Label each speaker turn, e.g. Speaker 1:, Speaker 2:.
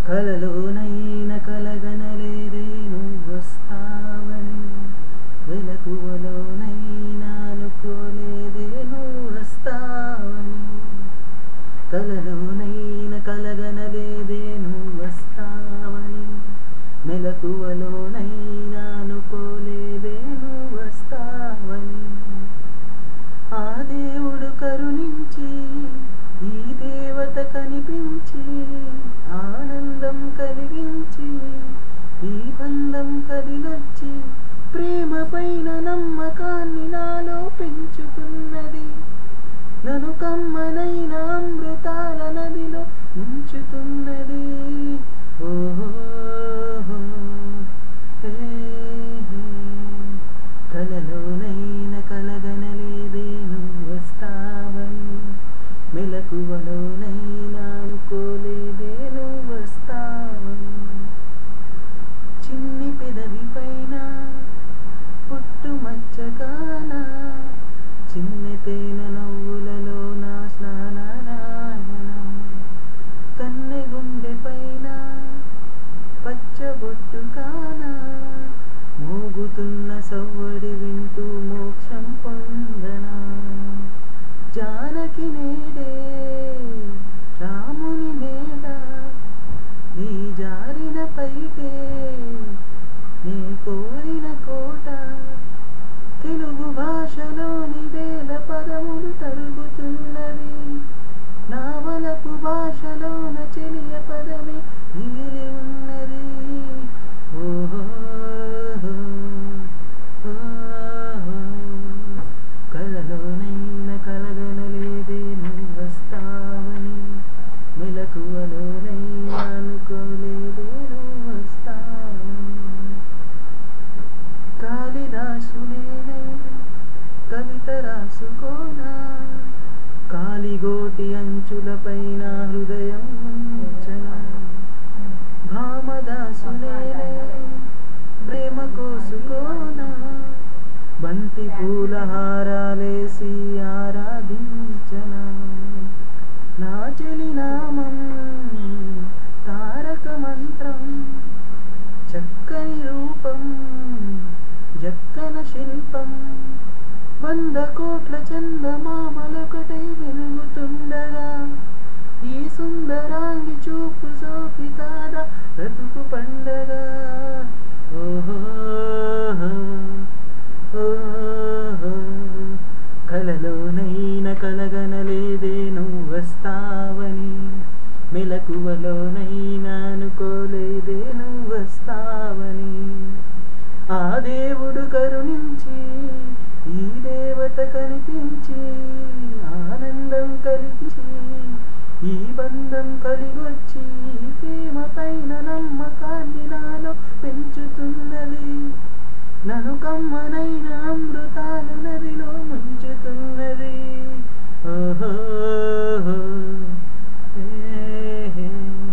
Speaker 1: కలలోనైన కలగనలేదే నువ్వొస్తావని వెలకువలోనైనా అనుకోలేదే నువ్వు వస్తావని కలలోనైన కలగనలేదే నువ్వొస్తావని మెలకువలోనైనా అనుకోలేదే నువ్వు వస్తావని ఆ దేవుడు కరుణించి ఈ దేవత కనిపించి ఆనందం కలిగించి ఈ బంధం కదిలొచ్చి ప్రేమ పైన నమ్మకాన్ని నాలో పెంచుతున్నది నన్ను కమ్మనైన అమృతాల నదిలో ముంచుతున్నది ఓహో హే హే. కలలోనైన కలగనలేదే నువ్వు వస్తావని మెలకువలోనైనా అనుకోలేదే నువ్వు వస్తావని చిన్ని పెదవి పైన పుట్టుమచ్చగాన చిన్ని తేనె నవ్వులలో నా స్నానారాయణ కన్నె గుండె పైన పచ్చబొట్టు కాన మోగుతున్న సవ్వడి వింటూ మోక్షం పొందనా జానకి నేడే రాముని మేడ నీ జారిన పైటే నీ కోరిన కోట తెలుగు భాషలోని వేల పదములు తరుగుతున్నవి నావలపు భాషలోన చెలియ పదమే మిగిలి ఉన్నది ఓహో ఓహో. కలలోనైన కలగనలేదే నువ్వు వస్తావని మెలకువలోనైనా అనుకోలేదే నువ్వు వస్తావని కాళిదాసునేనై కవిత రాసుకోనా కాలిగోటి అంచులపైన హృదయం ఉంచన భామదాసునేనై ప్రేమ కోసుకోనా బంతి పూల హారాలేసి ఆరాధించన నా చెలి నామం తారక మంత్రం చక్కని రూపం జక్కన శిల్పం వంద కోట్ల చందమామలొకటై వెలుగుతుండగా ఈ సుందరాంగి చూపు సోకి కాదా బ్రతుకు పండగ ఓహో ఓహో కలలోనైన కలగనలేదే నువ్వు వస్తావని మెలకువలోనైనా అనుకోలేదే నువ్వు వస్తావని ఆ దేవుడు కరుణించి ఈ దేవత కనిపించి ఆనందం కలిగించి ఈ బంధం కలిగొచ్చి ఈ ప్రేమ పైన నమ్మకాన్ని నాలో పెంచుతున్నది నన్ను కమ్మనైన